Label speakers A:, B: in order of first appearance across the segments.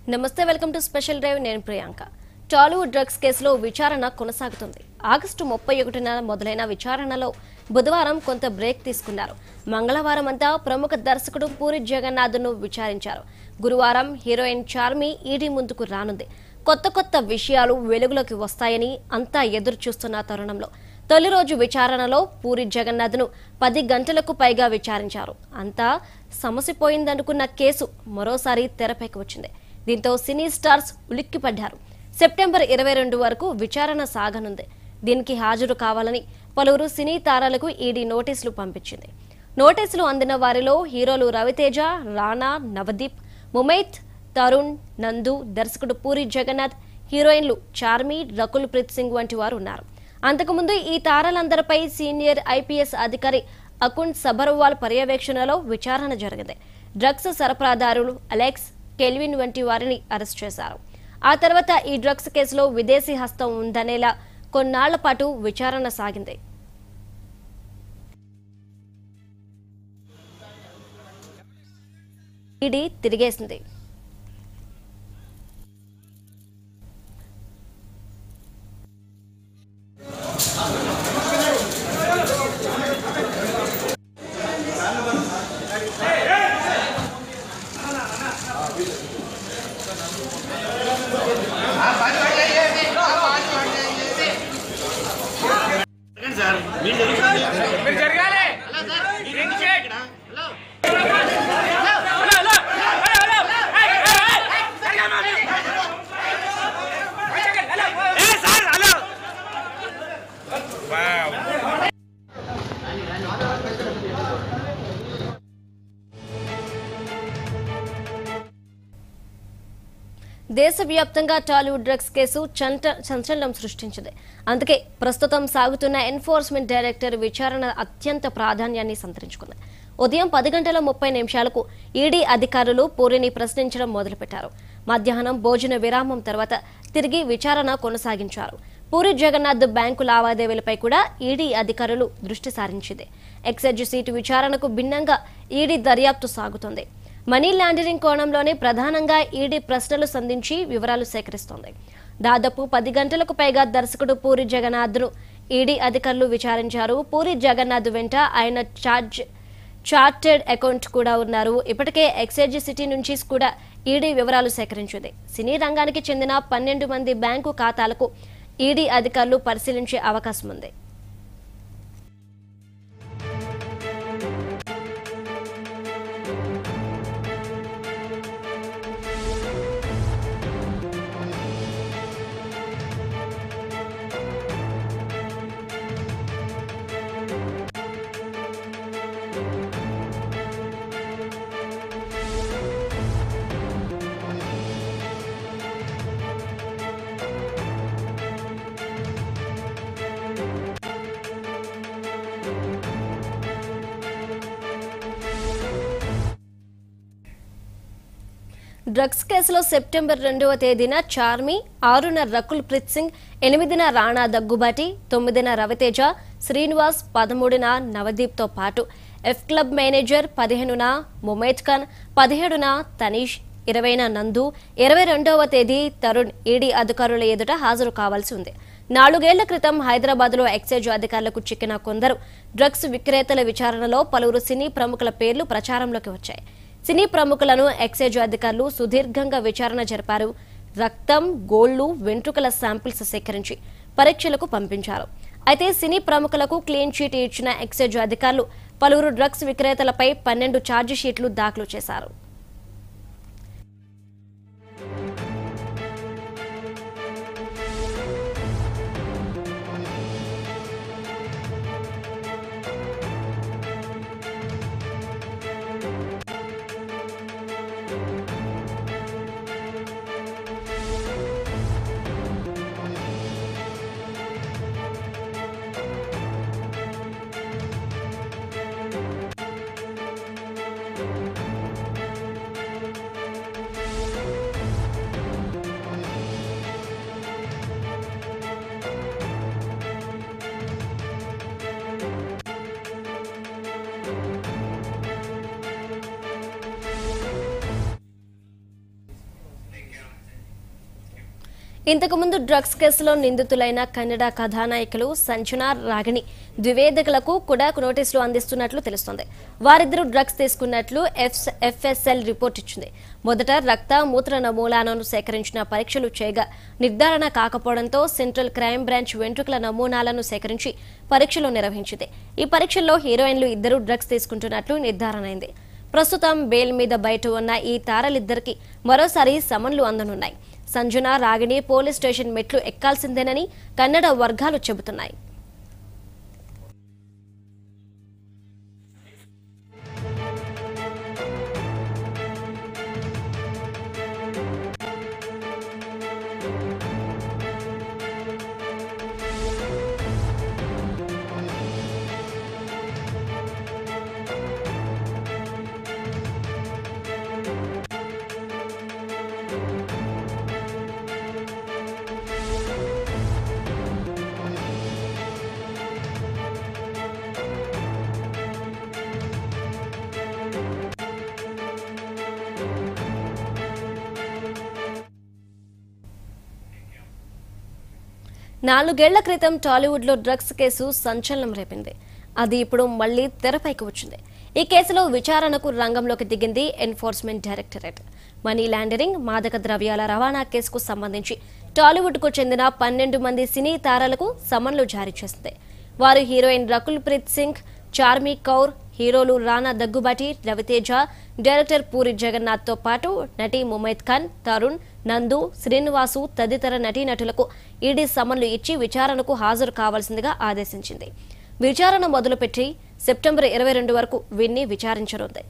A: నమస్తే welcome to special drive నేను Priyanka Tollywood drugs కేసులో విచారణ కొనసాగుతుంది ఆగస్టు ముప్పై ఒకటిన మొదలైన విచారణలో బుధవారం కొంత బ్రేక్ తీసుకున్నారు మంగళవారం అంతా ప్రముఖ దర్శకుడు పూరి జగన్నాథ్ను విచారించారు గురువారం హీరోయిన్ చార్మి ఈడీ ముందుకు రానుంది కొత్త కొత్త విషయాలు వెలుగులోకి వస్తాయని అంతా ఎదురు చూస్తున్న తరుణంలో తొలి రోజు విచారణలో పూరి జగన్నాథ్ను పది గంటలకు పైగా విచారించారు అంతా సమసిపోయిందనుకున్న కేసు మరోసారి తెరపైకి వచ్చింది దీంతో సినీ స్టార్స్ ఉలిక్కిపడ్డారు సెప్టెంబర్ ఇరవై రెండు వరకు విచారణ సాగనుంది దీనికి హాజరు కావాలని పలువురు సినీ తారలకు ఈడీ నోటీసులు పంపించింది నోటీసులు అందిన వారిలో హీరోలు రవితేజ రానా నవదీప్ ముమైత్ తరుణ్ నందు దర్శకుడు పూరి జగన్నాథ్ హీరోయిన్లు చార్మి రకుల్ ప్రీత్ సింగ్ వంటి వారు ఉన్నారు అంతకుముందు ఈ తారలందరిపై సీనియర్ ఐపీఎస్ అధికారి అకున్ సబర్వాల్ పర్యవేక్షణలో విచారణ జరిగింది డ్రగ్స్ సరఫరాదారులు అలెక్స్ కెల్విన్ వంటి వారిని అరెస్ట్ చేశారు ఆ తర్వాత ఈ డ్రగ్స్ కేసులో విదేశీ హస్తం ఉందనేలా కొన్నాళ్ల పాటు విచారణ సాగింది ఈడీ తిరిగేసింది
B: జరగండి సార్ మీరు జరుగుతుంది
C: మీరు జరగాలి ఈ రెండు చేయి. Hello, hello, hello, hello. ఏయ్, ఏయ్, ఏయ్, జరగమ్మా మీరు. ఒక సెకండ్, హలో. ఏ, సార్, హలో. వావ్.
A: దేశవ్యాప్తంగా టాలీవుడ్ డ్రగ్స్ కేసు చంట సంచలనం సృష్టించింది అందుకే ప్రస్తుతం సాగుతున్న ఎన్ఫోర్స్మెంట్ డైరెక్టర్ విచారణ అత్యంత ప్రాధాన్యాన్ని సంతరించుకుంది ఉదయం పది గంటల ముప్పై నిమిషాలకు ఈడీ అధికారులు పూరిని ప్రశ్నించడం మొదలుపెట్టారు మధ్యాహ్నం భోజన విరామం తర్వాత తిరిగి విచారణ కొనసాగించారు పూరి జగన్నాథ్ బ్యాంకు లావాదేవీలపై కూడా ఈడీ అధికారులు దృష్టి సారించింది ఎక్సైజ్ సీటు విచారణకు భిన్నంగా ఈడీ దర్యాప్తు సాగుతోంది మనీ లాండరింగ్ కోణంలోనే ప్రధానంగా ఈడీ ప్రశ్నలు సంధించి వివరాలు సేకరిస్తోంది దాదాపు పది గంటలకు పైగా దర్శకుడు పూరి జగన్నాథ్ను ఈడీ అధికారులు విచారించారు పూరి జగన్నాథ్ వెంట ఆయన చార్జ్ చార్టెడ్ అకౌంట్ కూడా ఉన్నారు ఇప్పటికే ఎక్సైజ్ సిటీ నుంచి కూడా ఈడీ వివరాలు సేకరించింది సినీ రంగానికి చెందిన పన్నెండు మంది బ్యాంకు ఖాతాలకు ఈడీ అధికారులు పరిశీలించే అవకాశం ఉంది డ్రగ్స్ కేసులో సెప్టెంబర్ రెండవ తేదీన చార్మి ఆరున రకుల్ ప్రీత్ సింగ్ ఎనిమిదిన రాణా దగ్గుబాటి తొమ్మిదిన రవితేజ శ్రీనివాస్ పదమూడున నవదీప్తో పాటు ఎఫ్ క్లబ్ మేనేజర్ పదిహేనున ముమైత్ ఖాన్ పదిహేడున తనీష్ ఇరవైన నందు ఇరవై రెండవ తేదీ తరుణ్ ఈడీ అధికారుల ఎదుట హాజరు కావాల్సి ఉంది నాలుగేళ్ల క్రితం హైదరాబాద్లో ఎక్సైజ్ అధికారులకు చిక్కిన కొందరు డ్రగ్స్ విక్రేతల విచారణలో పలువురు సినీ ప్రముఖుల పేర్లు ప్రచారంలోకి వచ్చాయి సినీ ప్రముఖులను ఎక్సైజ్ అధికారులు సుదీర్ఘంగా విచారణ జరిపారు రక్తం గోళ్లు వెంట్రుకల శాంపిల్స్ సేకరించి పరీక్షలకు పంపించారు అయితే సినీ ప్రముఖులకు క్లీన్ చీట్ ఇచ్చిన ఎక్సైజ్ అధికారులు పలువురు డ్రగ్స్ విక్రేతలపై పన్నెండు ఛార్జీ షీట్లు దాఖలు చేశారు ఇంతకుముందు డ్రగ్స్ కేసులో నిందితులైన కన్నడ కథానాయకులు సంచన రాగిణి ద్వివేదికలకు కూడా నోటీసులు అందిస్తున్నట్లు తెలుస్తోంది వారిద్దరూ డ్రగ్స్ తీసుకున్నట్లు ఎఫ్- ఎఫ్ఎస్ఎల్ రిపోర్ట్ ఇచ్చింది మొదట రక్త మూత్ర నమూనాలను సేకరించిన పరీక్షలు చేయగా నిర్ధారణ కాకపోవడంతో సెంట్రల్ క్రైమ్ బ్రాంచ్ వెంట్రుకల నమూనాలను సేకరించి పరీక్షలు నిర్వహించింది ఈ పరీక్షల్లో హీరోయిన్లు ఇద్దరు డ్రగ్స్ తీసుకుంటున్నట్లు నిర్ధారణ అయింది ప్రస్తుతం బెయిల్ మీద బయట ఉన్న ఈ తారలిద్దరికి మరోసారి సమన్లు అందనున్నాయి సంజన రాగిణి పోలీస్ స్టేషన్ మెట్లు ఎక్కాల్సిందేనని కన్నడ వర్గాలు చెబుతున్నాయి నాలుగేళ్ల క్రితం టాలీవుడ్లో డ్రగ్స్ కేసు సంచలనం రేపింది అది ఇప్పుడు మళ్లీ తెరపైకి వచ్చింది ఈ కేసులో విచారణకు రంగంలోకి దిగింది ఎన్ఫోర్స్మెంట్ డైరెక్టరేట్ మనీ లాండరింగ్ మాదక ద్రవ్యాల రవాణా కేసుకు సంబంధించి టాలీవుడ్కు చెందిన పన్నెండు మంది సినీ తారలకు సమన్లు జారీ చేసింది వారు హీరోయిన్ రకుల్ ప్రీత్ సింగ్ చార్మి కౌర్ హీరోలు రానా దగ్గుబాటి రవితేజ డైరెక్టర్ పూరి జగన్నాథ్ తో పాటు నటి ముమైద్ ఖాన్ తరుణ్ నందు శ్రీనివాసు తదితర నటీనటులకు ఈడీ సమన్లు ఇచ్చి విచారణకు హాజరు కావాల్సిందిగా ఆదేశించింది విచారణ మొదలుపెట్టి సెప్టెంబర్ ఇరవై రెండు వరకు వీరిని విచారించనుంది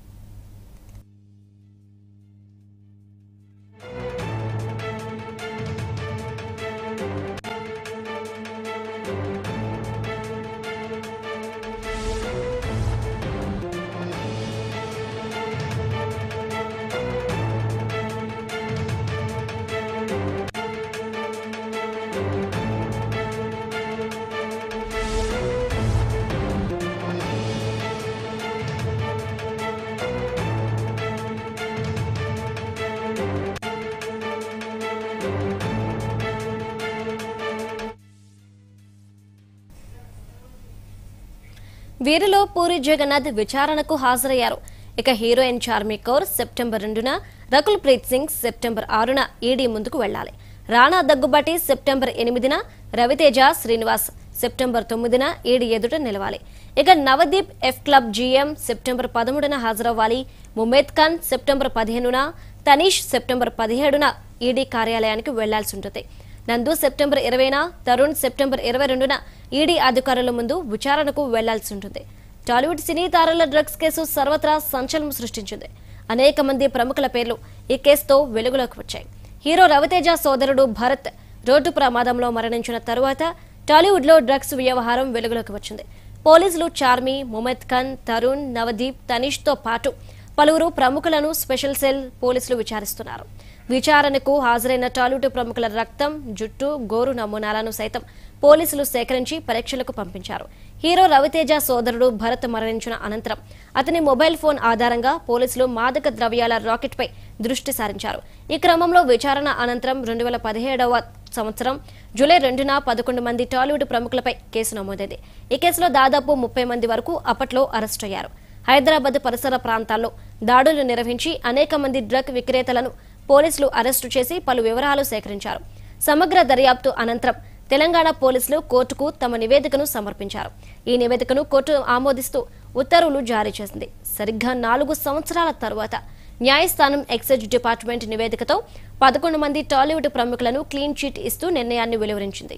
A: వీరిలో పూరి జగన్నాథ్ విచారణకు హాజరయ్యారు ఇక హీరోయిన్ చార్మి కౌర్ సెప్టెంబర్ రెండున రకుల్ ప్రీత్ సింగ్ సెప్టెంబర్ ఆరున ఈడీ ముందుకు వెళ్లాలి రాణా దగ్గుబాటి సెప్టెంబర్ ఎనిమిదిన రవితేజ శ్రీనివాస్ సెప్టెంబర్ తొమ్మిదిన ఈడీ ఎదుట నిలవాలి ఇక Navdeep F club GM September పదమూడున హాజరవ్వాలి ముమేద్ ఖాన్ సెప్టెంబర్ పదిహేనున తనీష్ సెప్టెంబర్ పదిహేడున ఈడీ కార్యాలయానికి వెళ్లాల్సి ఉంటుంది నందు సెప్టెంబర్ ఇరవైన తరుణ్ సెప్టెంబర్ ఇరవై రెండున ఈడీ అధికారుల ముందు విచారణకు వెళ్లాల్సి ఉంటుంది టాలీవుడ్ సినీ తారల డ్రగ్స్ కేసు సర్వత్రా సంచలనం సృష్టించింది అనేక మంది ప్రముఖుల పేర్లు ఈ కేసుతో వెలుగులోకి వచ్చాయి హీరో రవితేజ సోదరుడు భరత్ రోడ్డు ప్రమాదంలో మరణించిన తరువాత టాలీవుడ్లో డ్రగ్స్ వ్యవహారం వెలుగులోకి వచ్చింది పోలీసులు చార్మి ముమద్ ఖాన్ తరుణ్ నవదీప్ తనీష్తో పాటు పలువురు ప్రముఖులను స్పెషల్ సెల్ పోలీసులు విచారిస్తున్నారు విచారణకు హాజరైన టాలీవుడ్ ప్రముఖుల రక్తం జుట్టు గోరు నమూనాలను సైతం పోలీసులు సేకరించి పరీక్షలకు పంపించారు హీరో రవితేజ సోదరుడు భరత్ మరణించిన అనంతరం అతని మొబైల్ ఫోన్ ఆధారంగా పోలీసులు మాదక ద్రవ్యాల రాకెట్పై దృష్టి సారించారు ఈ క్రమంలో విచారణ అనంతరం రెండు వేల పదిహేడవ సంవత్సరం జూలై రెండున పదకొండు మంది టాలీవుడ్ ప్రముఖులపై కేసు నమోదైంది ఈ కేసులో దాదాపు ముప్పై మంది వరకు అప్పట్లో అరెస్ట్ అయ్యారు హైదరాబాద్ పరిసర ప్రాంతాల్లో దాడులు నిర్వహించి అనేక మంది డ్రగ్ విక్రేతలను పోలీసులు అరెస్టు చేసి పలు వివరాలు సేకరించారు సమగ్ర దర్యాప్తు అనంతరం తెలంగాణ పోలీసులు కోర్టుకు తమ నివేదికను సమర్పించారు ఈ నివేదికను కోర్టు ఆమోదిస్తూ ఉత్తర్వులు జారీ చేసింది సరిగ్గా నాలుగు సంవత్సరాల తరువాత న్యాయస్థానం ఎక్సైజ్ డిపార్ట్మెంట్ నివేదికతో పదకొండు మంది టాలీవుడ్ ప్రముఖులను క్లీన్ చిట్ ఇస్తూ నిర్ణయాన్ని వెలువరించింది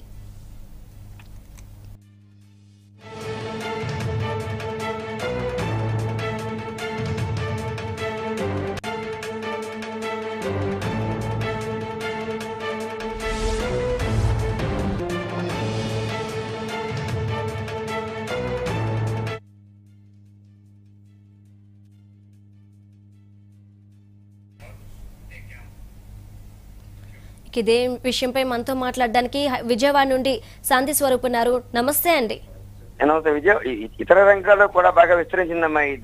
A: ఇక ఇదే విషయంపై మనతో మాట్లాడడానికి హ- విజయవాడ నుండి శాంతి స్వరూప్ ఉన్నారు నమస్తే అండి
D: నమస్తే విజయ్ ఇ- ఇతర రంగాల్లో కూడా బాగా విస్తరించిందమ్మా ఇది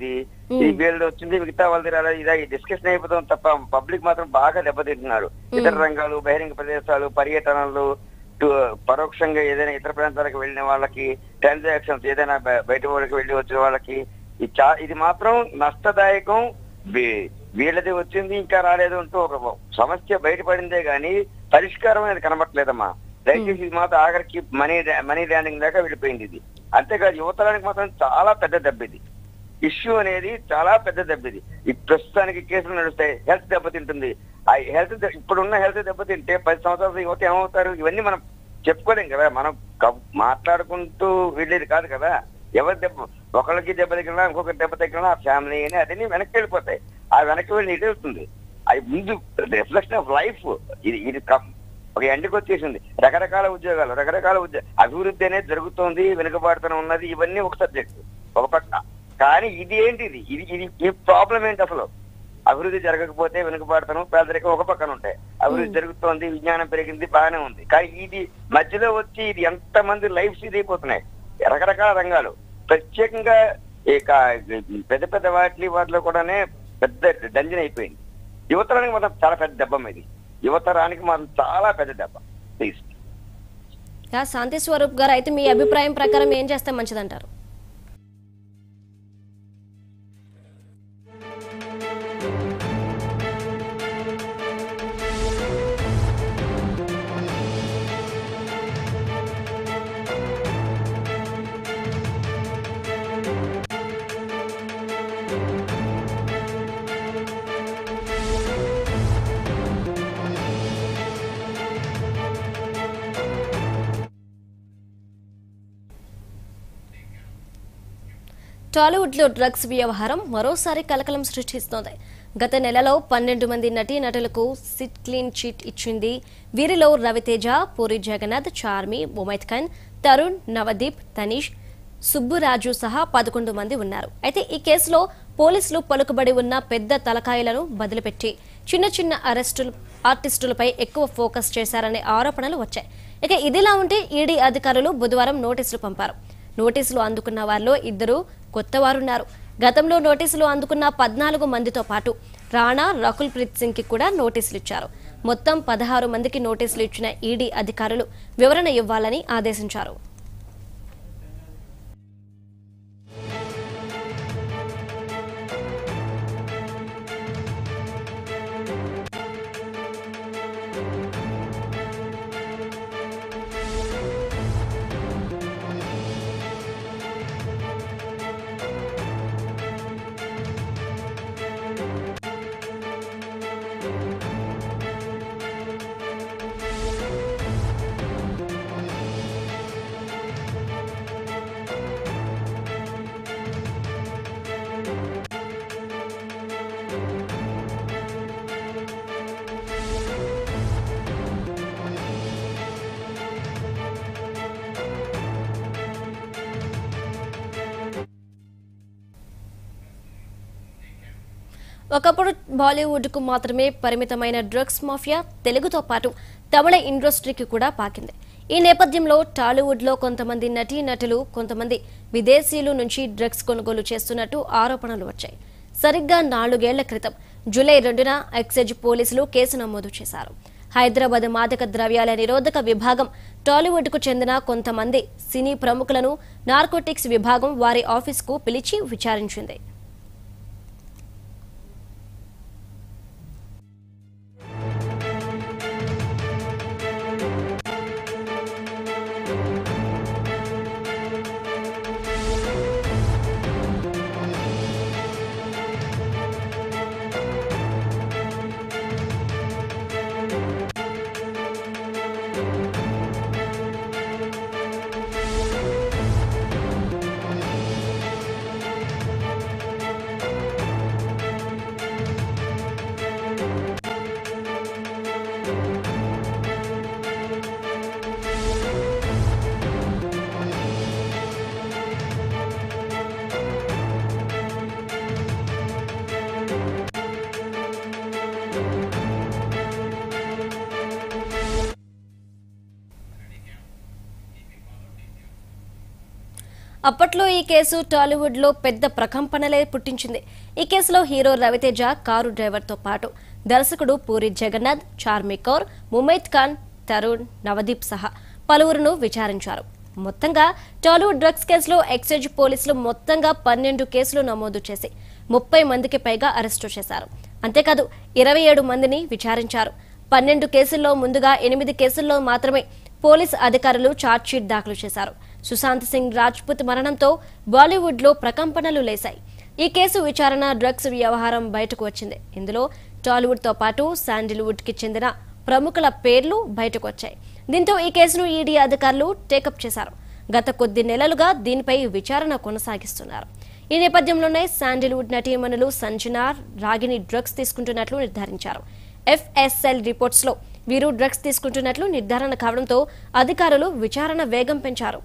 D: ఈ వీళ్ళు వచ్చింది మిగతా వాళ్ళది రాలేదు ఇదా డిస్కషన్ అయిపోతాం తప్ప పబ్లిక్ మాత్రం బాగా దెబ్బతింటున్నారు ఇతర రంగాలు బహిరంగ ప్రదేశాలు పర్యటనలు టు- పరోక్షంగా ఏదైనా ఇతర ప్రాంతాలకు వెళ్ళిన వాళ్ళకి ట్రాన్సాక్షన్స్ ఏదైనా బ- బయట వాళ్ళకి వెళ్ళి వచ్చిన వాళ్ళకి ఇది చా ఇది మాత్రం నష్టదాయకం వీ- వీళ్ళది వచ్చింది ఇంకా రాలేదు అంటూ ఒక సమస్య బయటపడిందే గానీ పరిష్కారం అనేది కనబట్లేదమ్మా దయచేసి ఇది మాత్రం ఆఖరికి మనీ మనీ ల్యాండింగ్ దాకా వెళ్ళిపోయింది ఇది అంతేకాదు యువతరానికి మాత్రం చాలా పెద్ద దెబ్బ ఇది ఇష్యూ అనేది చాలా పెద్ద దెబ్బ ఇది ఈ ప్రస్తుతానికి కేసులు నడుస్తాయి హెల్త్ దెబ్బతింటుంది ఆ హెల్త్ ఇప్పుడున్న హెల్త్ దెబ్బతింటే పది సంవత్సరాల యువత ఏమవుతారు ఇవన్నీ మనం చెప్పుకోలేం కదా మనం కబ్- మాట్లాడుకుంటూ వెళ్ళేది కాదు కదా ఎవరి దెబ్బ ఒకరికి దెబ్బ తగిలినా ఇంకొకరి దెబ్బ తగిలినా ఆ ఫ్యామిలీ అని అదన్నీ వెనక్కి వెళ్ళిపోతాయి ఆ వెనక్కి వెళ్ళి ఇటు వెళ్తుంది అది ముందు రిఫ్లెక్షన్ ఆఫ్ లైఫ్ ఇది ఇది కం- ఒక ఎండుకు వచ్చేసింది రకరకాల ఉద్యోగాలు రకరకాల ఉద్యోగ అభివృద్ధి అనేది జరుగుతోంది వెనుకబాటుతనం ఉన్నది ఇవన్నీ ఒక సబ్జెక్ట్ ఒక పక్క కానీ ఇది ఏంటి ఇది ఇది ఇది ఈ ప్రాబ్లం ఏంటి అసలు అభివృద్ధి జరగకపోతే వెనుకబాటుతనం పేదరికం ఒక పక్కన ఉంటాయి అభివృద్ధి జరుగుతోంది విజ్ఞానం పెరిగింది బాగానే ఉంది కానీ ఇది మధ్యలో వచ్చి ఇది ఎంత మంది లైఫ్స్ ఇదైపోతున్నాయి రకరకాల రంగాలు ప్రత్యేకంగా ఇక పెద్ద పెద్ద వాటి వాటిలో కూడానే పెద్ద డంజన్ అయిపోయింది యువతరానికి మాత్రం చాలా పెద్ద దెబ్బ ఇది యువతరానికి మాత్రం చాలా పెద్ద దెబ్బ ప్లీజ్
A: యా శాంతి స్వరూప్ గారు అయితే మీ అభిప్రాయం ప్రకారం ఏం చేస్తే మంచిదంటారు టాలీవుడ్లో డ్రగ్స్ వ్యవహారం మరోసారి కలకలం సృష్టిస్తోంది గత నెలలో పన్నెండు మంది నటీనటులకు సిట్ క్లీన్ చిట్ ఇచ్చింది వీరిలో రవితేజ పూరి జగన్నాథ్ చార్మి ముమైత్ ఖాన్ తరుణ్ నవదీప్ తనీష్ సుబ్బురాజు సహా పదకొండు మంది ఉన్నారు అయితే ఈ కేసులో పోలీసులు పలుకుబడి ఉన్న పెద్ద తలకాయలను బదిలిపెట్టి చిన్న చిన్న అరెస్టులు ఆర్టిస్టులపై ఎక్కువ ఫోకస్ చేశారనే ఆరోపణలు వచ్చాయి ఇక ఇదిలా ఉంటే ఈడీ అధికారులు బుధవారం నోటీసులు పంపారు నోటీసులు అందుకున్న వారిలో ఇద్దరు కొత్తవారున్నారు గతంలో నోటీసులు అందుకున్న పద్నాలుగు మందితో పాటు రాణా రకుల్ ప్రీత్ సింగ్ కి కూడా నోటీసులు ఇచ్చారు మొత్తం పదహారు మందికి నోటీసులు ఇచ్చిన ఈడీ అధికారులు వివరణ ఇవ్వాలని ఆదేశించారు ఒకప్పుడు బాలీవుడ్కు మాత్రమే పరిమితమైన డ్రగ్స్ మాఫియా తెలుగుతో పాటు తమిళ ఇండస్ట్రీకి కూడా పాకింది ఈ నేపథ్యంలో టాలీవుడ్లో కొంతమంది నటీనటులు కొంతమంది విదేశీయుల నుంచి డ్రగ్స్ కొనుగోలు చేస్తున్నట్టు ఆరోపణలు వచ్చాయి సరిగ్గా నాలుగేళ్ల క్రితం జూలై రెండున ఎక్సైజ్ పోలీసులు కేసు నమోదు చేశారు హైదరాబాద్ మాదక ద్రవ్యాల నిరోధక విభాగం టాలీవుడ్కు చెందిన కొంతమంది సినీ ప్రముఖులను నార్కోటిక్స్ విభాగం వారి ఆఫీస్కు పిలిచి విచారించింది అప్పట్లో ఈ కేసు టాలీవుడ్ లో పెద్ద ప్రకంపనలే పుట్టించింది ఈ కేసులో హీరో రవితేజ కారు డ్రైవర్తో పాటు దర్శకుడు పూరి జగన్నాథ్ చార్మి కౌర్ ముమైత్ ఖాన్ తరుణ్ నవదీప్ సహా పలువురును విచారించారు మొత్తంగా టాలీవుడ్ డ్రగ్స్ కేసులో ఎక్సైజ్ పోలీసులు మొత్తంగా పన్నెండు కేసులు నమోదు చేసి ముప్పై మందికి పైగా అరెస్టు చేశారు అంతేకాదు ఇరవై ఏడు మందిని విచారించారు పన్నెండు కేసుల్లో ముందుగా ఎనిమిది కేసుల్లో మాత్రమే పోలీస్ అధికారులు ఛార్జ్షీట్ దాఖలు చేశారు సుశాంత్ సింగ్ రాజ్పుత్ మరణంతో బాలీవుడ్ లో ప్రకంపనలు లేశాయి ఈ కేసు విచారణ డ్రగ్స్ వ్యవహారం బయటకు వచ్చింది ఇందులో టాలీవుడ్ తో పాటు శాండిల్వుడ్ కి చెందిన ప్రముఖుల పేర్లు బయటకు వచ్చాయి దీంతో ఈ కేసును ఈడీ అధికారులు టేకప్ చేశారు గత కొద్ది నెలలుగా దీనిపై విచారణ కొనసాగిస్తున్నారు ఈ నేపథ్యంలోనే శాండిల్వుడ్ నటీమణులు సంజన రాగిని డ్రగ్స్ తీసుకుంటున్నట్లు నిర్ధారించారు ఎఫ్ఎస్ఎల్ రిపోర్ట్స్ లో వీరు డ్రగ్స్ తీసుకుంటున్నట్లు నిర్ధారణ కావడంతో అధికారులు విచారణ వేగం పెంచారు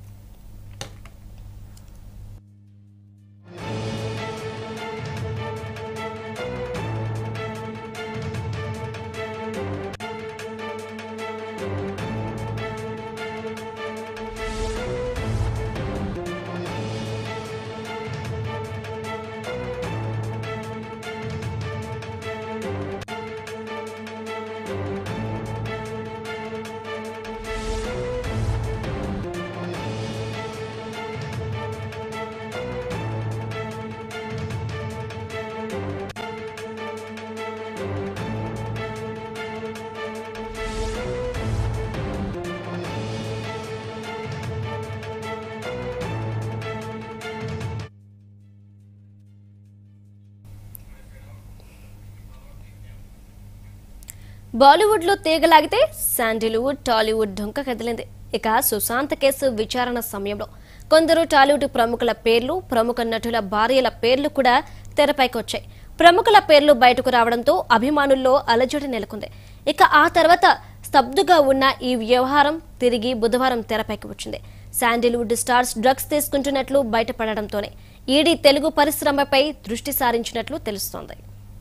A: బాలీవుడ్ లో తీగలాగితే శాండిల్వుడ్ టాలీవుడ్ డొంక కదిలింది ఇక సుశాంత్ కేసు విచారణ సమయంలో కొందరు టాలీవుడ్ ప్రముఖుల పేర్లు ప్రముఖ నటుల భార్యల పేర్లు కూడా తెరపైకి వచ్చాయి ప్రముఖుల పేర్లు బయటకు రావడంతో అభిమానుల్లో అలజడి నెలకొంది ఇక ఆ తర్వాత స్తబ్దుగా ఉన్న ఈ వ్యవహారం తిరిగి బుధవారం తెరపైకి వచ్చింది శాండిల్వుడ్ స్టార్స్ డ్రగ్స్ తీసుకుంటున్నట్లు బయటపడడంతోనే ఈడీ తెలుగు పరిశ్రమపై దృష్టి సారించినట్లు తెలుస్తోంది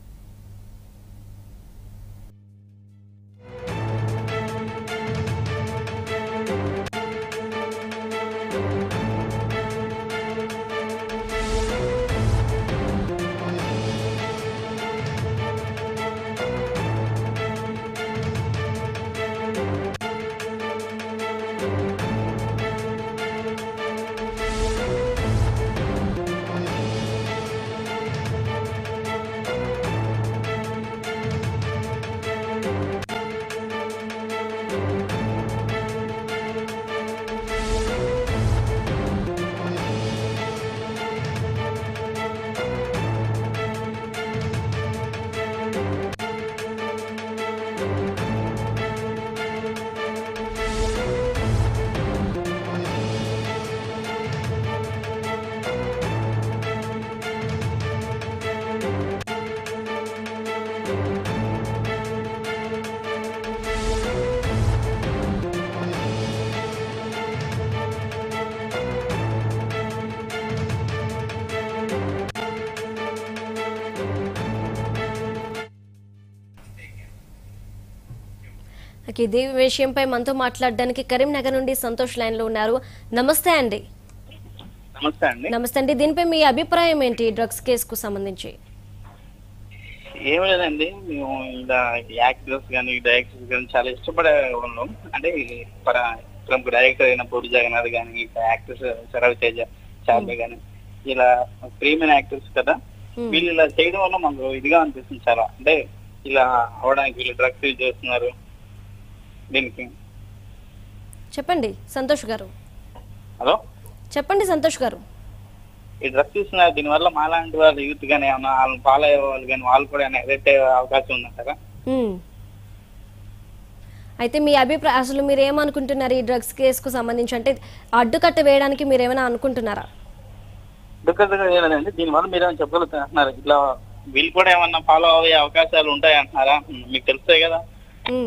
A: ఇక ఇదే విషయంపై మనతో మాట్లాడడానికి కరీంనగర్ నుండి సంతోష్ లైన్ లో ఉన్నారు నమస్తే అండి
C: నమస్తే అండి
A: నమస్తే అండి దీనిపై మీ అభిప్రాయం ఏంటి డ్రగ్స్ కేసుకు సంబంధించి
C: ఏం లేదండి మేము ఇలా యాక్టర్స్ కానీ డైరెక్టర్స్ కానీ చాలా ఇష్టపడే వాళ్ళం అంటే పర ప్రముఖ డైరెక్టర్ అయిన పూరి జగన్నాథ్ కానీ ఇంకా యాక్టర్స్ శరవ్ తేజ చార్మి కానీ ఇలా ప్రియమైన యాక్టర్స్ కదా
A: Hmm.
C: వీళ్ళు ఇలా చేయడం వల్ల మాకు ఇదిగా అనిపిస్తుంది చాలా అంటే ఇలా అవడానికి వీళ్ళు డ్రగ్స్ యూజ్ చేస్తున్నారు దీనికి
A: చెప్పండి సంతోష్ గారు
C: హలో
A: చెప్పండి సంతోష్ గారు
C: ఈ డ్రగ్స్ ఇస్తున్నారు దీనివల్ల మాలాంటి వాళ్ళు యూత్ కానీ ఏమన్నా వాళ్ళని ఫాలో అయ్యే వాళ్ళు కానీ వాళ్ళు కూడా ఎఫెక్ట్ అయ్యే అవకాశం ఉందంటారా
A: ఉమ్. అయితే మీ అభిప్రాయం అసలు మీరు ఏమనుకుంటున్నారు ఈ డ్రగ్స్ కేసుకు సంబంధించి అంటే అడ్డుకట్ట వేయడానికి మీరు ఏమైనా అనుకుంటున్నారా
C: దుఃఖంగా లేదండి దీనివల్ల మీరు ఏమైనా చెప్పగలుగుతున్నారు ఇట్లా వీళ్ళు కూడా ఏమన్నా ఫాలో అయ్యే అవకాశాలు ఉంటాయి అంటున్నారా మీకు తెలుస్తాయి కదా
A: ఉమ్.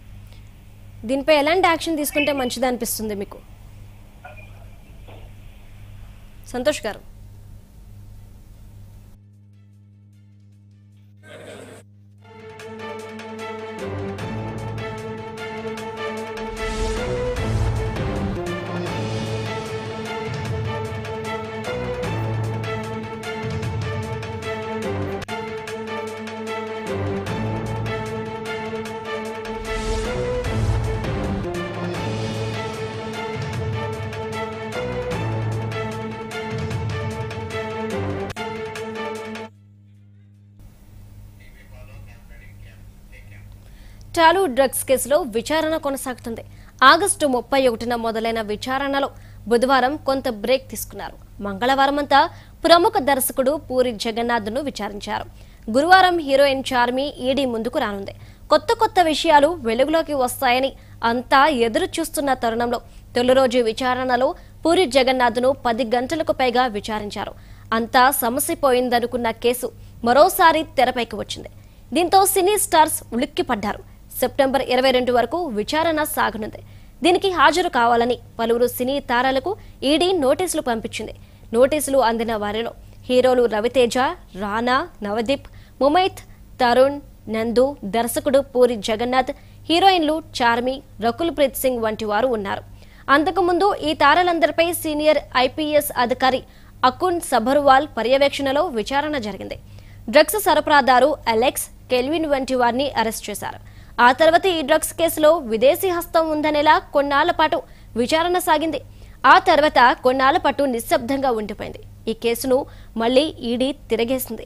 A: దీనిపై ఎలాంటి యాక్షన్ తీసుకుంటే మంచిది అనిపిస్తుంది మీకు సంతోష్ గారు టాలూ డ్రగ్స్ కేసులో విచారణ కొనసాగుతుంది ఆగస్టు ముప్పై ఒకటిన మొదలైన విచారణలో బుధవారం కొంత బ్రేక్ తీసుకున్నారు మంగళవారమంతా ప్రముఖ దర్శకుడు పూరి జగన్నాథ్ను విచారించారు గురువారం హీరోయిన్ చార్మి ఈడీ ముందుకు రానుంది కొత్త కొత్త విషయాలు వెలుగులోకి వస్తాయని అంతా ఎదురు చూస్తున్న తరుణంలో తొలి రోజు విచారణలో పూరి జగన్నాథ్ను పది గంటలకు పైగా విచారించారు అంతా సమసిపోయిందనుకున్న కేసు మరోసారి తెరపైకి వచ్చింది దీంతో సినీ స్టార్స్ ఉలిక్కిపడ్డారు సెప్టెంబర్ ఇరవై రెండు వరకు విచారణ సాగనుంది దీనికి హాజరు కావాలని పలువురు సినీ తారలకు ఈడీ నోటీసులు పంపించింది నోటీసులు అందిన వారిలో హీరోలు రవితేజ రానా నవదీప్ ముమైత్ తరుణ్ నందు దర్శకుడు పూరి జగన్నాథ్ హీరోయిన్లు చార్మి రకుల్ ప్రీత్ సింగ్ వంటి వారు ఉన్నారు అంతకుముందు ఈ తారలందరిపై సీనియర్ ఐపీఎస్ అధికారి అకున్ సబర్వాల్ పర్యవేక్షణలో విచారణ జరిగింది డ్రగ్స్ సరఫరాదారు అలెక్స్ కెల్విన్ వంటి వారిని అరెస్ట్ చేశారు ఆ తర్వాత ఈ డ్రగ్స్ కేసులో విదేశీ హస్తం ఉందనేలా కొన్నాళ్ల పాటు విచారణ సాగింది ఆ తర్వాత కొన్నాళ్ల పాటు నిశ్శబ్దంగా ఉండిపోయింది ఈ కేసును మళ్లీ ఈడీ తిరగేసింది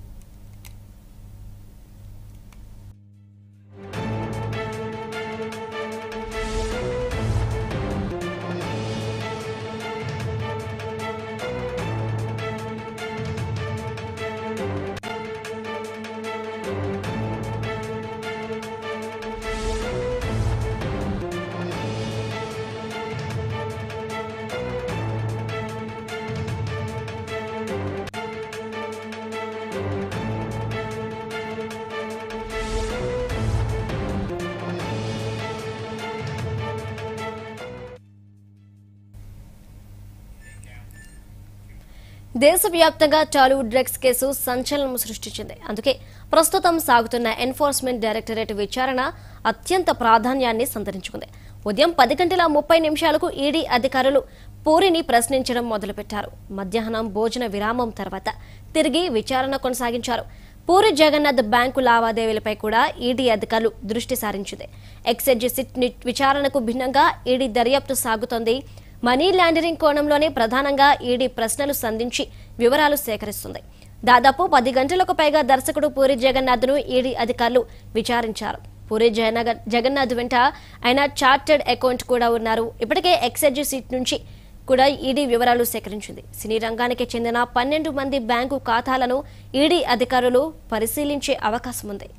A: దేశవ్యాప్తంగా టాలీవుడ్ డ్రగ్స్ కేసు సంచలనం సృష్టించింది అందుకే ప్రస్తుతం సాగుతున్న ఎన్ఫోర్స్మెంట్ డైరెక్టరేట్ విచారణ అత్యంత ప్రాధాన్యాన్ని సంతరించుకుంది ఉదయం పది గంటల ముప్పై నిమిషాలకు ఈడీ అధికారులు పూరిని ప్రశ్నించడం మొదలుపెట్టారు మధ్యాహ్నం భోజన విరామం తర్వాత తిరిగి విచారణ కొనసాగించారు పూరి జగన్నాథ్ బ్యాంకు లావాదేవీలపై కూడా ఈడీ అధికారులు దృష్టి సారించింది ఎక్సైజ్ సిట్ ని- విచారణకు భిన్నంగా ఈడీ దర్యాప్తు సాగుతోంది మనీ లాండరింగ్ కోణంలోనే ప్రధానంగా ఈడీ ప్రశ్నలు సంధించి వివరాలు సేకరిస్తుంది దాదాపు పది గంటలకు పైగా దర్శకుడు పూరి జగన్నాథ్ను ఈడీ అధికారులు విచారించారు పూరి జగనగ- జగన్నాథ్ వెంట ఆయన చార్టెడ్ అకౌంట్ కూడా ఉన్నారు ఇప్పటికే ఎక్సైజ్ సీట్ నుంచి కూడా ఈడీ వివరాలు సేకరించింది సినీ రంగానికి చెందిన పన్నెండు మంది బ్యాంకు ఖాతాలను ఈడీ అధికారులు పరిశీలించే అవకాశం ఉంది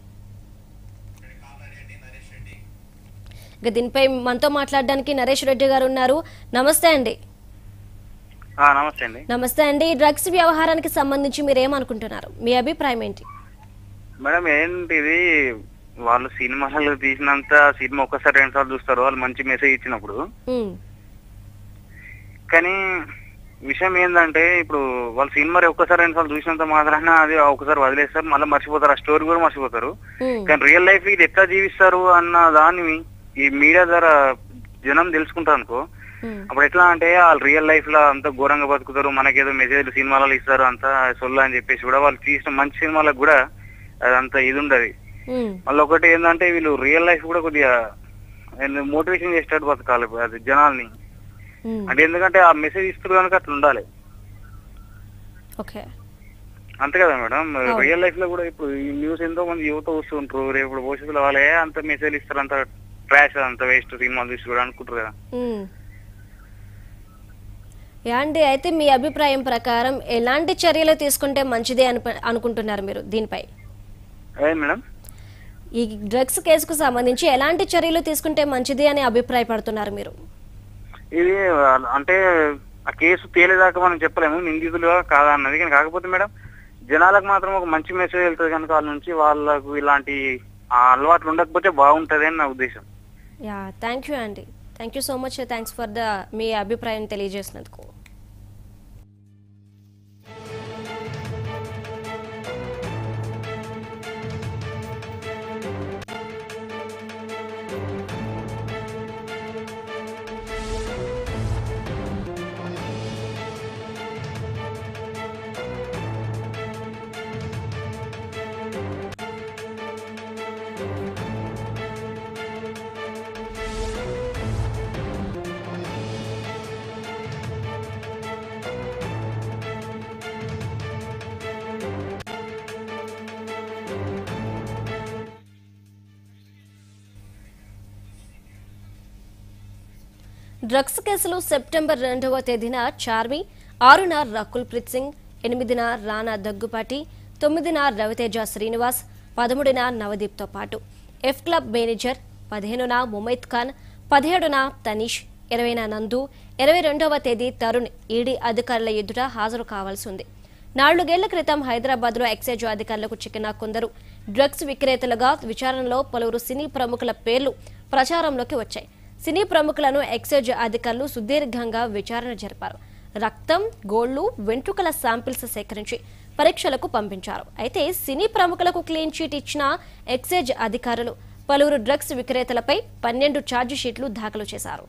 A: ఇక దీనిపై మనతో మాట్లాడడానికి నరేష్ రెడ్డి గారు ఉన్నారు నమస్తే అండి
C: ఆ, నమస్తే అండి
A: నమస్తే అండి డ్రగ్స్ వ్యవహారానికి సంబంధించి మీరు ఏమనుకుంటున్నారు మీ అభిప్రాయం ఏంటి
C: మేడం ఏంటి ఇది వాళ్ళు సినిమాలు తీసినంత సినిమా ఒక్కసారి రెండు సార్లు చూస్తారు వాళ్ళు మంచి మెసేజ్ ఇచ్చినప్పుడు
A: ఉమ్,
C: కానీ విషయం ఏంటంటే ఇప్పుడు వాళ్ళు సినిమా ఒక్కసారి రెండు సార్లు చూసినంత మాత్రాన అది ఒకసారి వదిలేస్తారు మళ్ళీ మర్చిపోతారు ఆ స్టోరీ కూడా మర్చిపోతారు
A: ఉమ్,
C: కానీ రియల్ లైఫ్ ఇది ఎట్లా జీవిస్తారు అన్న దాన్ని ఈ మీడియా ద్వారా జనం తెలుసుకుంటారు అనుకో
A: ఉమ్,
C: అప్పుడు ఎట్లా అంటే వాళ్ళు రియల్ లైఫ్ లో అంత ఘోరంగా బతుకుతారు మనకేదో మెసేజ్లు సినిమాలలో ఇస్తారు అంత సొల్లు అని చెప్పేసి కూడా వాళ్ళు తీసిన మంచి సినిమాలకు కూడా అదంత ఇది ఉండదు
A: ఉమ్,
C: మళ్ళీ ఒకటి ఏంటంటే వీళ్ళు రియల్ లైఫ్ కూడా కొద్దిగా మోటివేషన్ చేసేటట్టు బతకాలి అది జనాల్ని
A: ఉమ్,
C: అంటే ఎందుకంటే ఆ మెసేజ్ ఇస్తారు కనుక అట్లా ఉండాలి
A: ఓకే
C: అంతే కదా మేడం
A: అవును.
C: రియల్ లైఫ్ లో కూడా ఇప్పుడు ఈ న్యూస్ ఎంతో మంది యువత వస్తుంటారు రేపు భవిష్యత్తులో వాళ్ళే అంత మెసేజ్ ఇస్తారు అంత ట్రాష్ అంత వేస్ట్ సినిమాలు చూసి కూడా అనుకుంటారు కదా
A: ఉమ్. యా అండి అయితే మీ అభిప్రాయం ప్రకారం ఎలాంటి చర్యలు తీసుకుంటే మంచిదే అని అనుకుంటున్నారు మీరు దీనిపై
C: ఏ మేడం
A: ఈ డ్రగ్స్ కేసుకు సంబంధించి ఎలాంటి చర్యలు తీసుకుంటే మంచిది అని అభిప్రాయపడుతున్నారు మీరు
C: ఇది అంటే ఆ కేసు తేలేదాకా మనం చెప్పలేము నిందితులుగా కాదా అన్నది కానీ కాకపోతే మేడం జనాలకు మాత్రం ఒక మంచి మెసేజ్ వెళ్తుంది కనుక వాళ్ళ నుంచి వాళ్ళకు ఇలాంటి ఆ అలవాట్లు ఉండకపోతే బాగుంటది అని నా ఉద్దేశం
A: యా థ్యాంక్ యూ అండి thank you so much thanks for the మీ అభిప్రాయం తెలియజేసినందుకు డ్రగ్స్ కేసులో సెప్టెంబర్ రెండవ తేదీన చార్మి ఆరున రకుల్ ప్రీత్ సింగ్ ఎనిమిదిన రానా దగ్గుపాటి తొమ్మిదిన రవితేజ శ్రీనివాస్ పదమూడున నవదీప్తో పాటు ఎఫ్ క్లబ్ మేనేజర్ పదిహేనున ముమైత్ ఖాన్ పదిహేడున తనీష్ ఇరవైన నందు ఇరవై రెండవ తేదీ తరుణ్ ఈడీ అధికారుల ఎదుట హాజరు కావాల్సి ఉంది నాలుగేళ్ల క్రితం హైదరాబాద్లో ఎక్సైజ్ అధికారులకు చిక్కిన కొందరు డ్రగ్స్ విక్రేతలుగా విచారణలో పలువురు సినీ ప్రముఖుల పేర్లు ప్రచారంలోకి వచ్చాయి సినీ ప్రముఖులను ఎక్సైజ్ అధికారులు సుదీర్ఘంగా విచారణ జరిపారు రక్తం గోళ్లు వెంట్రుకల శాంపిల్స్ సేకరించి పరీక్షలకు పంపించారు అయితే సినీ ప్రముఖులకు క్లీన్ చీట్ ఇచ్చిన ఎక్సైజ్ అధికారులు పలువురు డ్రగ్స్ విక్రేతలపై పన్నెండు ఛార్జ్ షీట్లు దాఖలు చేశారు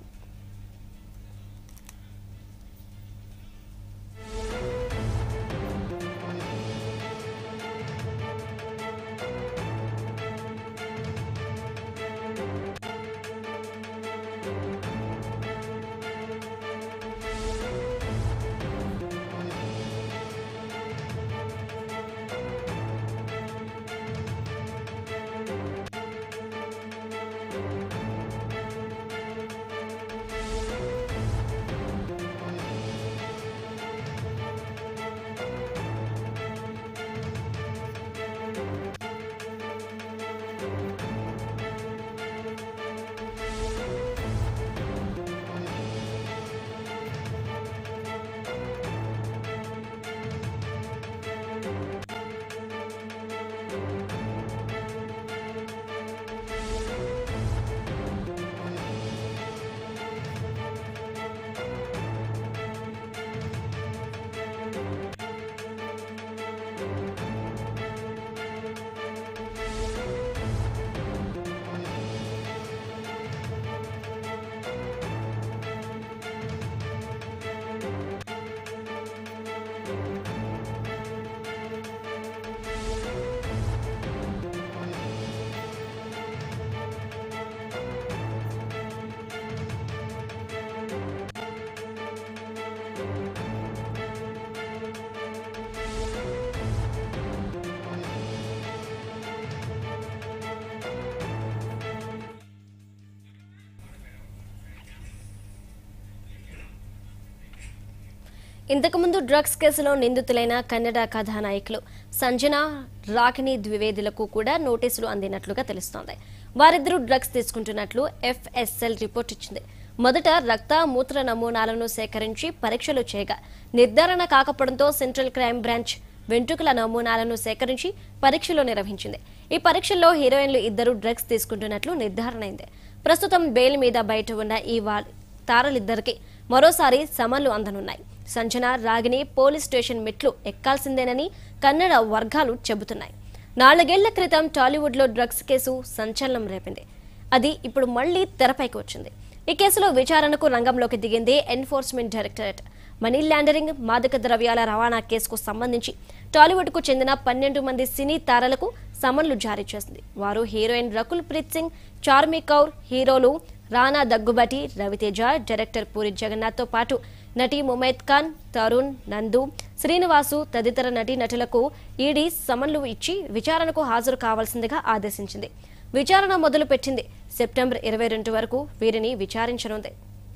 A: ఇంతకుముందు డ్రగ్స్ కేసులో నిందితులైన కన్నడ కథానాయకులు సంజన రాకిని ద్వివేదులకు కూడా నోటీసులు అందినట్లుగా తెలుస్తోంది వారిద్దరూ డ్రగ్స్ తీసుకుంటున్నట్లు ఎఫ్ఎస్ఎల్ రిపోర్ట్ ఇచ్చింది మొదట రక్త మూత్ర నమూనాలను సేకరించి పరీక్షలు చేయగా నిర్ధారణ కాకపోవడంతో సెంట్రల్ క్రైమ్ బ్రాంచ్ వెంట్రుకల నమూనాలను సేకరించి పరీక్షలు నిర్వహించింది ఈ పరీక్షల్లో హీరోయిన్లు ఇద్దరు డ్రగ్స్ తీసుకుంటున్నట్లు నిర్ధారణ అయింది ప్రస్తుతం బెయిల్ మీద బయట ఉన్న ఈ వా- తారలిద్దరికి మరోసారి సమన్లు అందనున్నాయి సంజన రాగిని పోలీస్ స్టేషన్ మెట్లు ఎక్కాల్సిందేనని కన్నడ వర్గాలు చెబుతున్నాయి నాలుగేళ్ల క్రితం టాలీవుడ్లో డ్రగ్స్ కేసు సంచలనం రేపింది అది ఇప్పుడు మళ్లీ తెరపైకి వచ్చింది ఈ కేసులో విచారణకు రంగంలోకి దిగింది ఎన్ఫోర్స్మెంట్ డైరెక్టరేట్ మనీ లాండరింగ్ మాదక ద్రవ్యాల రవాణా కేసుకు సంబంధించి టాలీవుడ్కు చెందిన పన్నెండు మంది సినీ తారలకు సమన్లు జారీ చేసింది వారు హీరోయిన్ రకుల్ ప్రీత్ సింగ్ చార్మి కౌర్ హీరోలు రానా దగ్గుబాటి రవితేజ డైరెక్టర్ పూరి జగన్నాథ్తో పాటు నటి ముమైత్ ఖాన్ తరుణ్ నందు శ్రీనివాసు తదితర నటీ నటులకు ఈడీ సమన్లు ఇచ్చి విచారణకు హాజరు కావాల్సిందిగా ఆదేశించింది విచారణ మొదలు పెట్టింది సెప్టెంబర్ ఇరవై రెండు వరకు వీరిని విచారించనుంది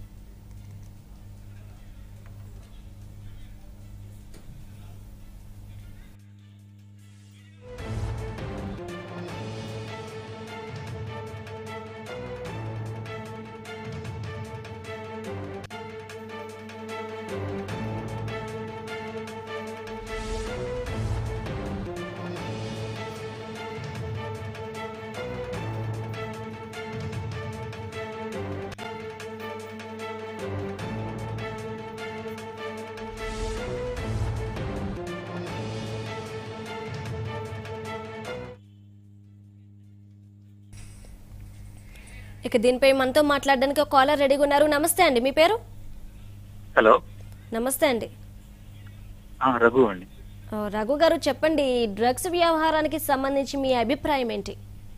A: ఇక దీనిపై మనతో మాట్లాడడానికి ఒక కాలర్ రెడీగా ఉన్నారు నమస్తే అండి మీ పేరు
E: హలో
A: నమస్తే అండి
E: ఆ, రఘు అండి
A: ఓ, రఘు గారు చెప్పండి ఈ డ్రగ్స్ వ్యవహారానికి సంబంధించి మీ అభిప్రాయం ఏంటి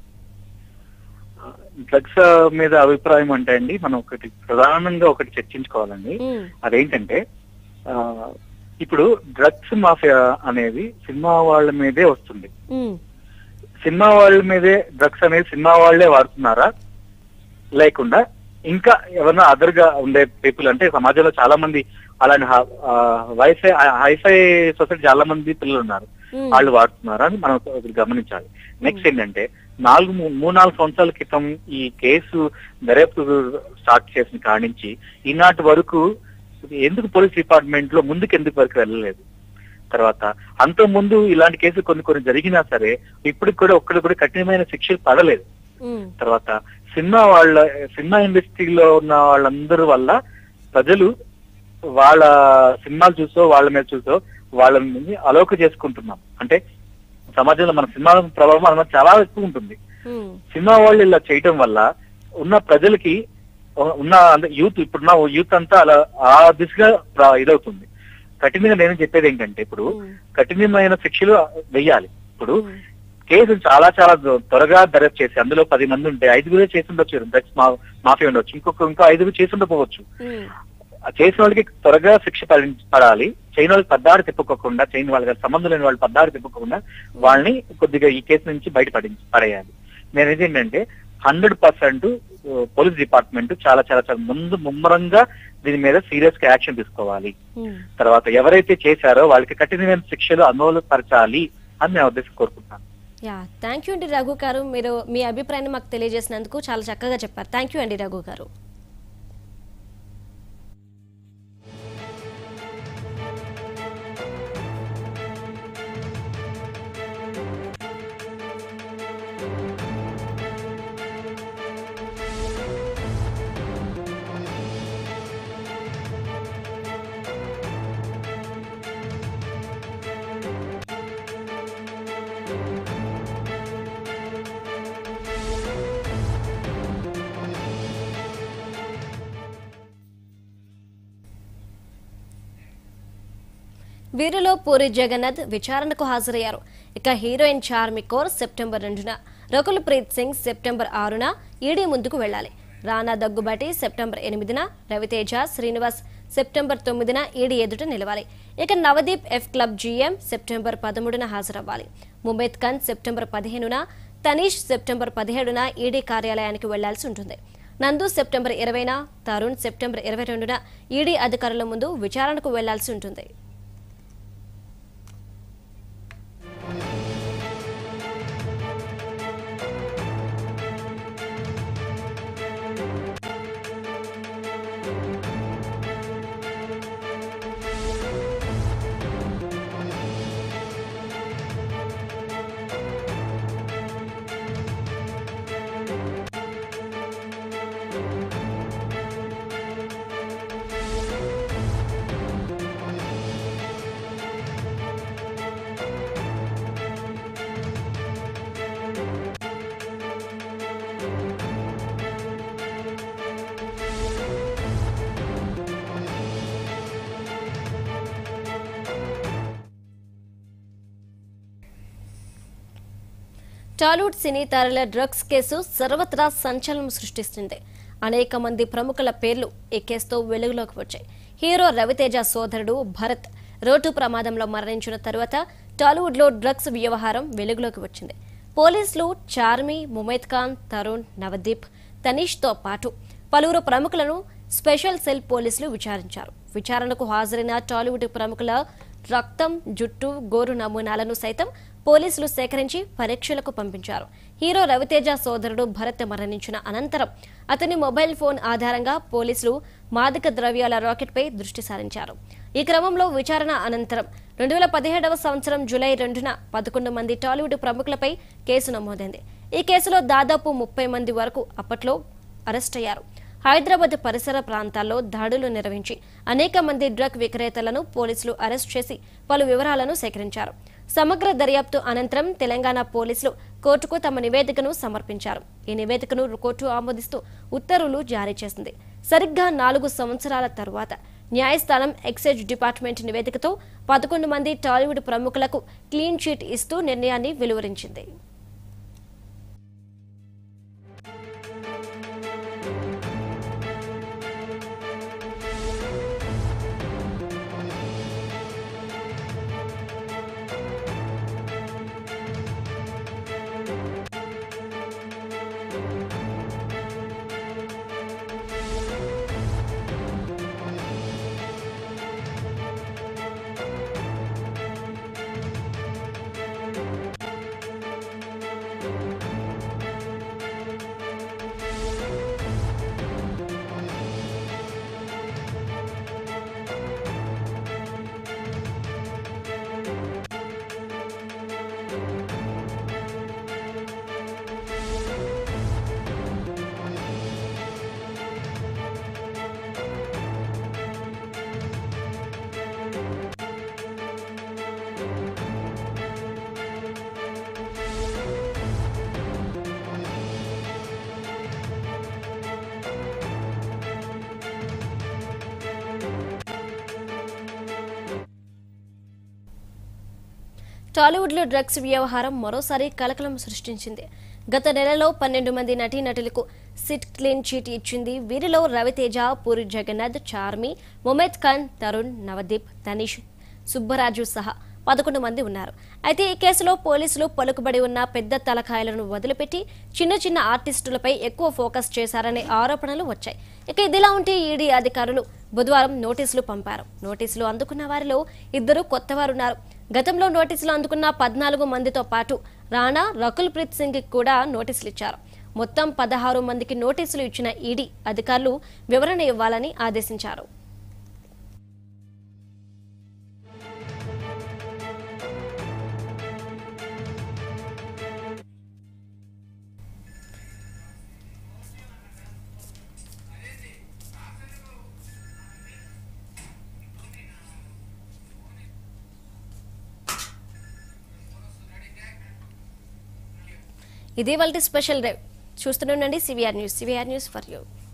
E: డ్రగ్స్ మీద అభిప్రాయం అంటే అండి మనం ఒకటి ప్రధానంగా ఒకటి చర్చించుకోవాలండి
A: మ్మ్.
E: అదేంటంటే ఆ, ఇప్పుడు డ్రగ్స్ మాఫియా అనేది సినిమా వాళ్ళ మీదే వస్తుంది
A: మ్మ్.
E: సినిమా వాళ్ళ మీదే డ్రగ్స్ అనేది సినిమా వాళ్ళే వాడుతున్నారా లేకుండా ఇంకా ఎవరైనా అదర్ గా ఉండే పీపుల్ అంటే సమాజంలో చాలా మంది అలాంటి వైఫై హైఫై సొసైటీ చాలా మంది పిల్లలు ఉన్నారు
A: మ్మ్.
E: వాళ్ళు వాడుతున్నారు అని మనం ఒకటి గమనించాలి నెక్స్ట్ ఏంటంటే నాలుగు మూ- మూడు నాలుగు సంవత్సరాల క్రితం ఈ కేసు దర్యాప్తు స్టార్ట్ చేసిన కాడి నుంచి ఈనాటి వరకు ఎందుకు పోలీస్ డిపార్ట్మెంట్ లో ముందుకు ఎందుకు వరకు వెళ్ళలేదు తర్వాత అంత ముందు ఇలాంటి కేసులు కొన్ని కొన్ని జరిగినా సరే ఇప్పటికి కూడా ఒక్కడు కూడా కఠినమైన శిక్షలు పడలేదు
A: మ్మ్.
E: తర్వాత సినిమా వాళ్ళ సినిమా ఇండస్ట్రీలో ఉన్న వాళ్ళందరి వల్ల ప్రజలు వాళ్ళ సినిమాలు చూసో వాళ్ళ మీద చూసో వాళ్ళని అలోక చేసుకుంటున్నాం అంటే సమాజంలో మన సినిమా ప్రభావం మన మీద చాలా ఎక్కువ ఉంటుంది
A: మ్మ్.
E: సినిమా వాళ్ళు ఇలా చేయటం వల్ల ఉన్న ప్రజలకి ఉన్న యూత్ ఇప్పుడున్న యూత్ అంతా అలా ఆ దిశగా ప్ర- ఇదవుతుంది కఠినంగా నేను చెప్పేది ఏంటంటే ఇప్పుడు
A: మ్మ్.
E: కఠినమైన శిక్షలు వెయ్యాలి ఇప్పుడు
A: మ్మ్.
E: కేసు చాలా చాలా త్వ- త్వరగా దర్యాప్తు చేసి అందులో పది మంది ఉంటే ఐదుగురే చేసి ఉండొచ్చు డ్రగ్స్ మా మాఫియా ఉండొచ్చు ఇంకొక ఇంకో ఐదుగురు చేసి ఉండకపోవచ్చు
A: మ్మ్.
E: ఆ చేసిన వాళ్ళకి త్వరగా శిక్ష పడి- పడాలి చేయని వాళ్ళకి పద్దారు తిప్పుకోకుండా చేయని వాళ్ళకి సంబంధం లేని వాళ్ళు పద్దారు తిప్పుకోకుండా వాళ్ళని కొద్దిగా ఈ కేసు నుంచి బయట పడి పడేయాలి నేను ఇది ఏంటంటే హండ్రెడ్ పర్సెంట్ పోలీస్ డిపార్ట్మెంట్ చాలా చాలా చాలా ముందు ముమ్మరంగా దీని మీద సీరియస్ గా యాక్షన్ తీసుకోవాలి
A: మ్మ్.
E: తర్వాత ఎవరైతే చేశారో వాళ్ళకి కఠినమైన శిక్షలు అమలు పరచాలి అని నేను ఉద్దేశం కోరుకుంటున్నాను
A: యా థ్యాంక్ యూ అండి రఘు గారు మీరు మీ అభిప్రాయాన్ని మాకు తెలియజేసినందుకు చాలా చక్కగా చెప్పారు థ్యాంక్ యూ అండి రఘు గారు వీరిలో పూరి జగన్నాథ్ విచారణకు హాజరయ్యారు ఇక హీరోయిన్ చార్మి కౌర్ సెప్టెంబర్ రెండున రకుల్ ప్రీత్ సింగ్ సెప్టెంబర్ ఆరున ఈడీ ముందుకు వెళ్ళాలి రానా దగ్గుబాటి సెప్టెంబర్ ఎనిమిదిన రవితేజ శ్రీనివాస్ సెప్టెంబర్ తొమ్మిదిన ఈడీ ఎదుట నిలవాలి ఇక Navdeep F club GM September పదమూడున హాజరవ్వాలి ముమేద్ ఖాన్ సెప్టెంబర్ పదిహేనున తనీష్ సెప్టెంబర్ పదిహేడున ఈడీ కార్యాలయానికి వెళ్లాల్సి ఉంటుంది నందు సెప్టెంబర్ ఇరవైన తరుణ్ సెప్టెంబర్ ఇరవై రెండున ఈడీ అధికారుల ముందు విచారణకు వెళ్లాల్సి ఉంటుంది టాలీవుడ్ సినీ తారల డ్రగ్స్ కేసు సర్వత్రా సంచలనం సృష్టిస్తుంది అనేక మంది ప్రముఖుల పేర్లు ఈ కేసుతో వెలుగులోకి వచ్చాయి హీరో రవితేజ సోదరుడు భరత్ రోడ్డు ప్రమాదంలో మరణించిన తరువాత టాలీవుడ్లో డ్రగ్స్ వ్యవహారం వెలుగులోకి వచ్చింది పోలీసులు చార్మి ముమైద్ ఖాన్ తరుణ్ నవదీప్ తనీష్తో పాటు పలువురు ప్రముఖులను స్పెషల్ సెల్ పోలీసులు విచారించారు విచారణకు హాజరైన టాలీవుడ్ ప్రముఖుల రక్తం జుట్టు గోరు నమూనాలను సైతం పోలీసులు సేకరించి పరీక్షలకు పంపించారు హీరో రవితేజ సోదరుడు భరత్ మరణించిన అనంతరం అతని మొబైల్ ఫోన్ ఆధారంగా పోలీసులు మాదక ద్రవ్యాల రాకెట్పై దృష్టి సారించారు ఈ క్రమంలో విచారణ అనంతరం రెండు వేల పదిహేడవ సంవత్సరం జూలై రెండున పదకొండు మంది టాలీవుడ్ ప్రముఖులపై కేసు నమోదైంది ఈ కేసులో దాదాపు ముప్పై మంది వరకు అప్పట్లో అరెస్ట్ అయ్యారు హైదరాబాద్ పరిసర ప్రాంతాల్లో దాడులు నిర్వహించి అనేక మంది డ్రగ్ విక్రేతలను పోలీసులు అరెస్ట్ చేసి పలు వివరాలను సేకరించారు సమగ్ర దర్యాప్తు అనంతరం తెలంగాణ పోలీసులు కోర్టుకు తమ నివేదికను సమర్పించారు ఈ నివేదికను కోర్టు ఆమోదిస్తూ ఉత్తర్వులు జారీ చేసింది సరిగ్గా నాలుగు సంవత్సరాల తరువాత న్యాయస్థానం ఎక్సైజ్ డిపార్ట్మెంట్ నివేదికతో పదకొండు మంది టాలీవుడ్ ప్రముఖులకు క్లీన్ చీట్ ఇస్తూ నిర్ణయాన్ని వెలువరించింది టాలీవుడ్లో డ్రగ్స్ వ్యవహారం మరోసారి కలకలం సృష్టించింది గత నెలలో పన్నెండు మంది నటీనటులకు సిట్ క్లీన్ చీట్ ఇచ్చింది వీరిలో రవితేజ పూరి జగన్నాథ్ చార్మి ముమేద్ ఖాన్ తరుణ్ నవదీప్ తనీష్ సుబ్బరాజు సహా పదకొండు మంది ఉన్నారు అయితే ఈ కేసులో పోలీసులు పలుకుబడి ఉన్న పెద్ద తలకాయలను వదిలిపెట్టి చిన్న చిన్న ఆర్టిస్టులపై ఎక్కువ ఫోకస్ చేశారనే ఆరోపణలు వచ్చాయి ఇక ఇదిలా ఉంటే ఈడీ అధికారులు బుధవారం నోటీసులు పంపారు నోటీసులు అందుకున్న వారిలో ఇద్దరు కొత్తవారున్నారు గతంలో నోటీసులు అందుకున్న పద్నాలుగు మందితో పాటు రాణా రకుల్ ప్రీత్ సింగ్ కూడా నోటీసులు ఇచ్చారు మొత్తం పదహారు మందికి నోటీసులు ఇచ్చిన ఈడీ అధికారులు వివరణ ఇవ్వాలని ఆదేశించారు ఇది వాళ్ళ స్పెషల్ డ్రైవ్ చూస్తూనే ఉండండి CVR news CVR news for you